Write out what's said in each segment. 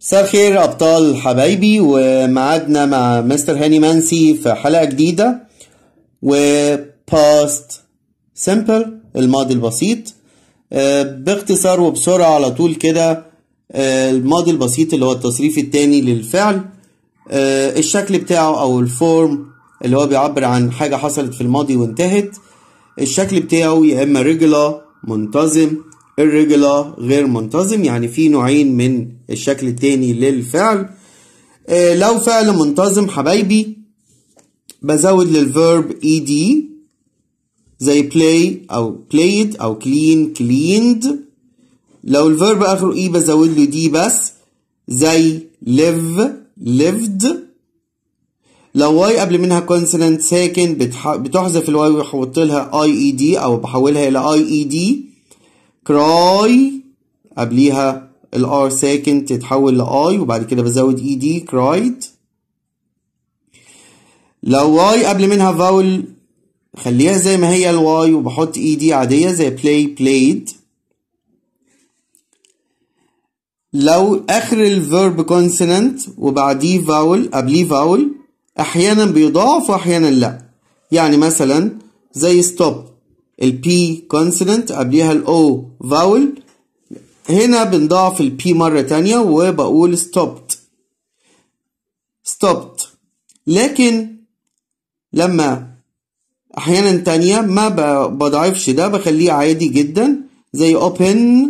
مساء الخير أبطال حبايبي ومعادنا مع مستر هاني مانسي في حلقة جديدة و past simple الماضي البسيط آه، باختصار وبسرعة على طول كده آه، الماضي البسيط اللي هو التصريف التاني للفعل آه، الشكل بتاعه أو الفورم اللي هو بيعبر عن حاجة حصلت في الماضي وانتهت الشكل بتاعه يا إما regular منتظم irregular غير منتظم يعني في نوعين من الشكل التاني للفعل آه، لو فعل منتظم حبايبي بزود للفيرب ed زي play او played او clean cleaned لو الفيرب اخره اي بزود له دي بس زي live lived لو واي قبل منها كونسونانت ساكن بتح... بتحذف الواي وبحط لها اي اي دي او بحولها الى اي اي دي كراي قبليها الار ساكن تتحول لاي وبعد كده بزود اي دي كرايد لو واي قبل منها فاول خليها زي ما هي الواي وبحط اي دي عادية زي play played لو اخر الفيرب كونسونانت وبعديه فاول قبليه فاول احيانا بيضاعف واحيانا لا يعني مثلا زي stop البي كونسونانت قبليها الاو فاول هنا بنضاعف البي مرة تانية وبقول stopped stopped لكن لما احيانا تانية ما ب- بضعفش ده بخليه عادي جدا زي open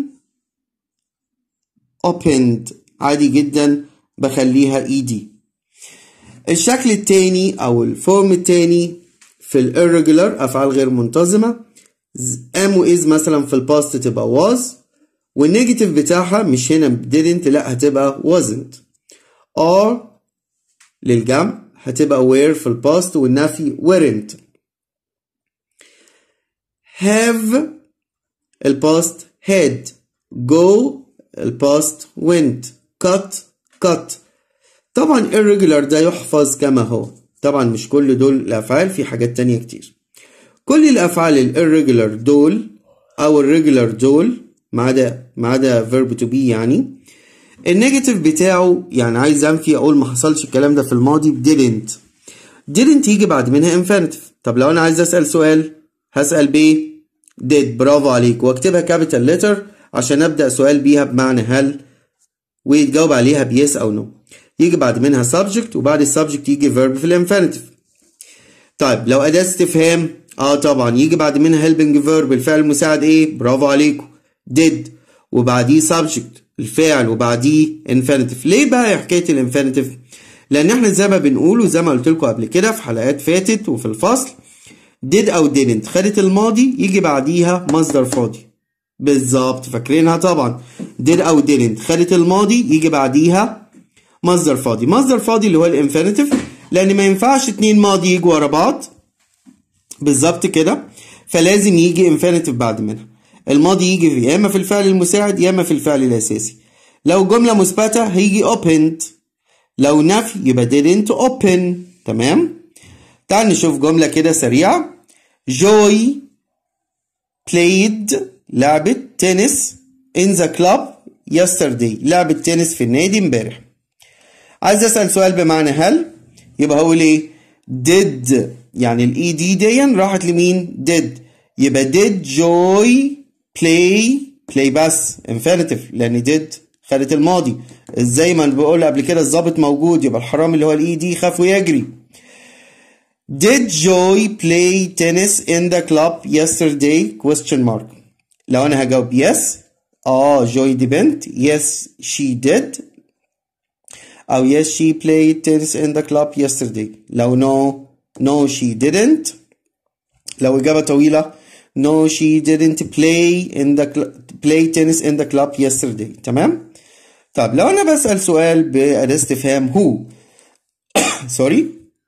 opened عادي جدا بخليها ed الشكل التاني او الفورم التاني في ال irregular افعال غير منتظمة am و is مثلا في الباست تبقى was والنيجاتيف بتاعها مش هنا didn't لا هتبقى wasn't are للجمع هتبقى were في الباست والنفي weren't have الباست had go الباست went cut cut طبعا irregular ده يحفظ كما هو طبعا مش كل دول الأفعال في حاجات تانية كتير كل الأفعال ال irregular دول أو الريجولار دول ما عدا ما عدا verb to be يعني النيجاتيف بتاعه يعني عايز انفي اقول ما حصلش الكلام ده في الماضي didn't didn't يجي بعد منها infinitive طب لو انا عايز اسال سؤال هسال بايه did برافو عليك واكتبها كابيتال لتر عشان ابدا سؤال بيها بمعنى هل ويتجاوب عليها بيس او نو يجي بعد منها subject وبعد السبجكت يجي verb في الانفينيتيف طيب لو اداه استفهام اه طبعا يجي بعد منها helping verb الفعل المساعد ايه برافو عليكم did وبعديه subject الفعل وبعديه infinitive ليه بقى حكايه الانفينيتيف لان احنا زي ما بنقول وزي ما قلت لكم قبل كده في حلقات فاتت وفي الفصل did او didn't خدت الماضي يجي بعديها مصدر فاضي بالظبط فاكرينها طبعا did او didn't خدت الماضي يجي بعديها مصدر فاضي مصدر فاضي اللي هو الانفينيتيف لان ما ينفعش اتنين ماضي يجوا ورا بعض بالظبط كده فلازم يجي انفينيتيف بعد منها الماضي يجي في يا اما في الفعل المساعد يا اما في الفعل الاساسي لو جمله مثبته هيجي opened لو نفي يبقى didn't open تمام تعال نشوف جمله كده سريعه جوي played لعبة تنس in the club yesterday لعبة تنس في النادي امبارح عايز اسال سؤال بمعنى هل يبقى هقول ايه did يعني الاي دي دي راحت لمين did يبقى did joy play play بس infinitive لان did خدت الماضي ازاي ما بقول قبل كده الظابط موجود يبقى الحرام اللي هو الاي دي خاف ويجري Did Joy play tennis in the club yesterday? Question mark. لو أنا هجاوب yes اه جوي دي بنت yes she did أو yes she played tennis in the club yesterday لو no no she didn't لو إجابة طويلة no she didn't play in the cl- play tennis in the club yesterday تمام طب لو أنا بسأل سؤال بأداة استفهام who سوري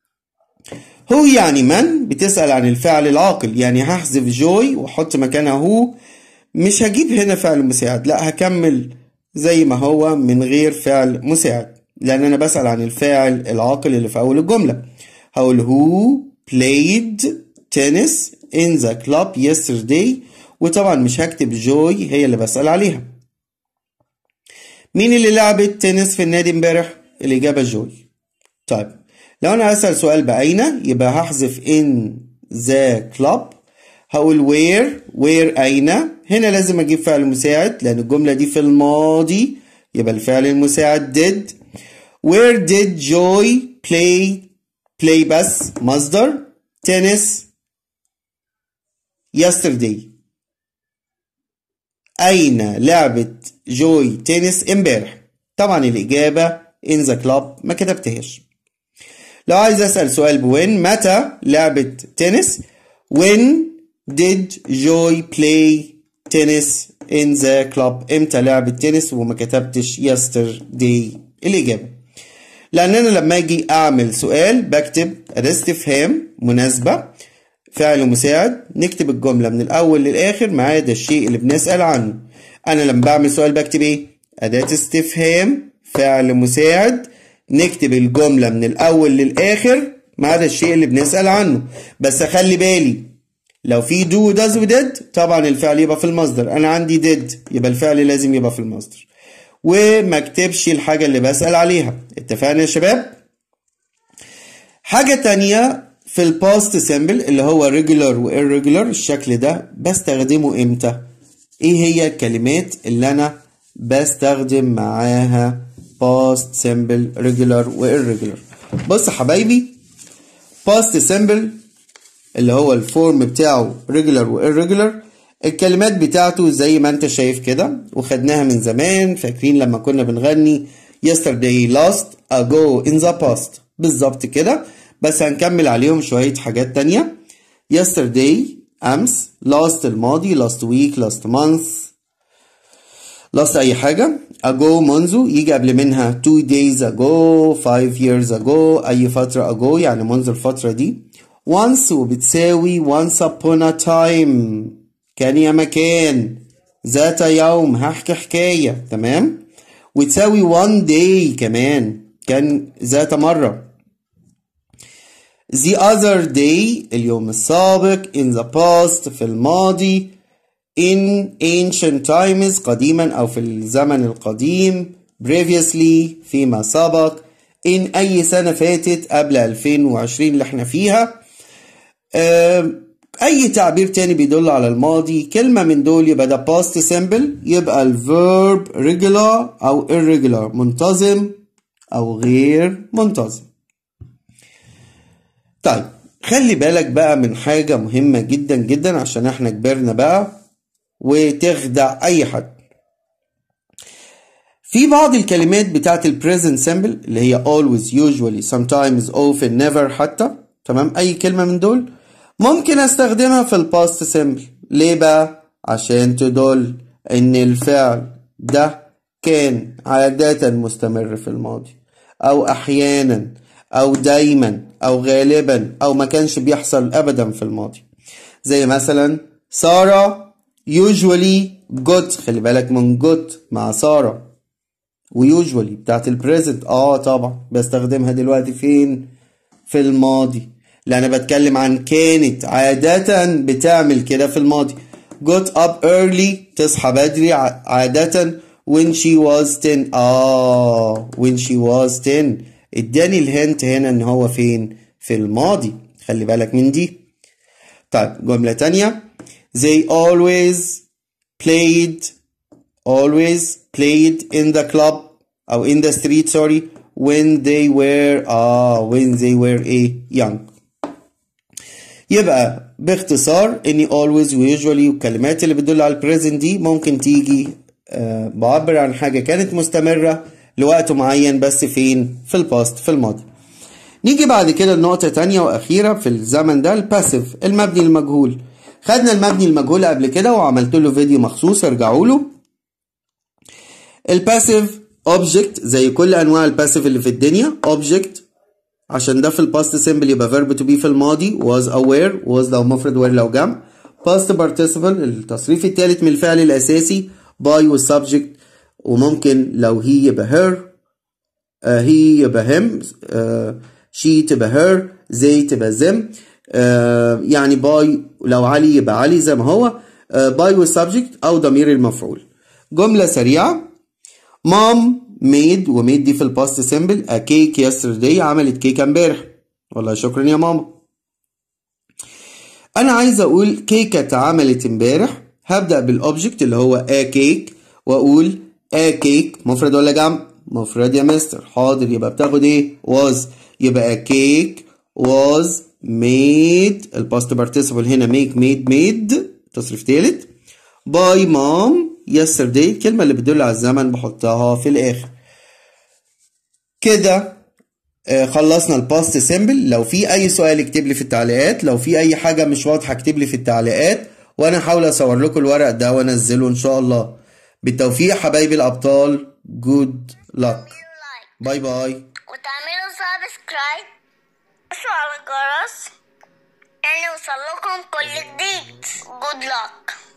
هو يعني من بتسأل عن الفعل العاقل يعني هحذف جوي واحط مكانها هو مش هجيب هنا فعل مساعد لا هكمل زي ما هو من غير فعل مساعد لان انا بسأل عن الفاعل العاقل اللي في اول الجملة هقول who played tennis in the club yesterday وطبعا مش هكتب جوي هي اللي بسأل عليها مين اللي لعبت تنس في النادي امبارح الإجابة جوي طيب لو أنا أسأل سؤال بأين يبقى هحذف in the club هقول where where أين هنا لازم أجيب فعل مساعد لأن الجملة دي في الماضي يبقى الفعل المساعد did where did Joy play play بس مصدر tennis yesterday أين لعبت جوي تنس امبارح طبعا الإجابة in the club ما كتبتهاش لو عايز أسأل سؤال بوين متى لعبت تنس when did Joy play tennis in the club امتى لعبت تنس وما كتبتش yesterday الإجابة لأن أنا لما أجي أعمل سؤال بكتب أداة استفهام مناسبة فعل مساعد نكتب الجملة من الأول للآخر ما عدا الشيء اللي بنسأل عنه أنا لما بعمل سؤال بكتب إيه؟ أداة استفهام فعل مساعد نكتب الجملة من الأول للآخر ما عدا الشيء اللي بنسأل عنه بس أخلي بالي لو في do does و did طبعا الفعل يبقى في المصدر أنا عندي did يبقى الفعل لازم يبقى في المصدر وما اكتبش الحاجة اللي بسأل عليها اتفقنا يا شباب حاجة تانية في الباست سيمبل اللي هو regular و irregular الشكل ده بستخدمه امتى ايه هي الكلمات اللي انا بستخدم معاها past simple regular و irregular بص يا حبايبي past simple اللي هو الفورم بتاعه regular و irregular الكلمات بتاعته زي ما انت شايف كده وخدناها من زمان فاكرين لما كنا بنغني yesterday last ago in the past بالظبط كده بس هنكمل عليهم شوية حاجات تانية yesterday أمس last الماضي last week last month last أي حاجة ago منذ يجي قبل منها two days ago five years ago أي فترة ago يعني منذ الفترة دي once وبتساوي once upon a time كان يا مكان ذات يوم هحكي حكاية تمام وتساوي one day كمان كان ذات مرة the other day اليوم السابق in the past في الماضي in ancient times قديما أو في الزمن القديم previously فيما سبق in أي سنة فاتت قبل 2020 اللي احنا فيها أي تعبير تاني بيدل على الماضي كلمة من دول يبقى ده past simple يبقى الverb regular أو irregular منتظم أو غير منتظم طيب خلي بالك بقى من حاجة مهمة جدا جدا عشان احنا كبرنا بقى وتخدع أي حد في بعض الكلمات بتاعت ال present simple اللي هي always usually sometimes often never حتى تمام أي كلمة من دول ممكن استخدمها في ال past simple ليه بقى عشان تدل ان الفعل ده كان عادة مستمر في الماضي او احيانا او دايما او غالبا او ما كانش بيحصل ابدا في الماضي زي مثلا سارة usually good خلي بالك من good مع سارة ويوجوالي بتاعت البريزنت اه طبعا بستخدمها دلوقتي فين في الماضي لأن أنا بتكلم عن كانت عادة بتعمل كده في الماضي got up early تصحى بدري عادة when she was 10 آه when she was 10 اداني الهنت هنا ان هو فين في الماضي خلي بالك من دي طيب جملة تانية they always played always played in the club أو in the street sorry when they were آه when they were a young يبقى باختصار اني always و usually والكلمات اللي بتدل على البريزنت دي ممكن تيجي آه بعبر عن حاجة كانت مستمرة لوقت معين بس فين في الباست في الماضي نيجي بعد كده لنقطة تانية وأخيرة في الزمن ده الباسيف المبني المجهول خدنا المبني المجهول قبل كده وعملت له فيديو مخصوص ارجعوا له الباسيف اوبجكت زي كل انواع الباسيف اللي في الدنيا اوبجكت عشان ده في الباست سيمبل يبقى verb to be في الماضي was aware was لو مفرد were لو جمع past participle التصريف الثالث من الفعل الأساسي by والسبجكت وممكن لو he يبقى her uh, he يبقى him uh, she تبقى her they تبقى them uh, يعني by لو علي يبقى علي زي ما هو uh, by والسبجكت أو ضمير المفعول جملة سريعة مام ميد وميد دي في الباست سيمبل a cake yesterday عملت كيكه امبارح والله شكرا يا ماما انا عايز اقول كيكه اتعملت امبارح هبدا بالاوبجكت اللي هو a cake واقول a cake مفرد ولا جمع مفرد يا مستر حاضر يبقى بتاخد ايه was يبقى a cake was made الباست participle هنا make made made تصريف تالت by mom yesterday الكلمة اللي بتدل على الزمن بحطها في الآخر كده آه، خلصنا الباست سيمبل لو في أي سؤال اكتب لي في التعليقات لو في أي حاجة مش واضحة اكتب لي في التعليقات وأنا هحاول أصور لكم الورق ده وأنزله إن شاء الله بالتوفيق حبايبي الأبطال good luck لايك باي باي وتعملوا سبسكرايب وتدوسوا على الجرس يعني يوصل لكم كل جديد good luck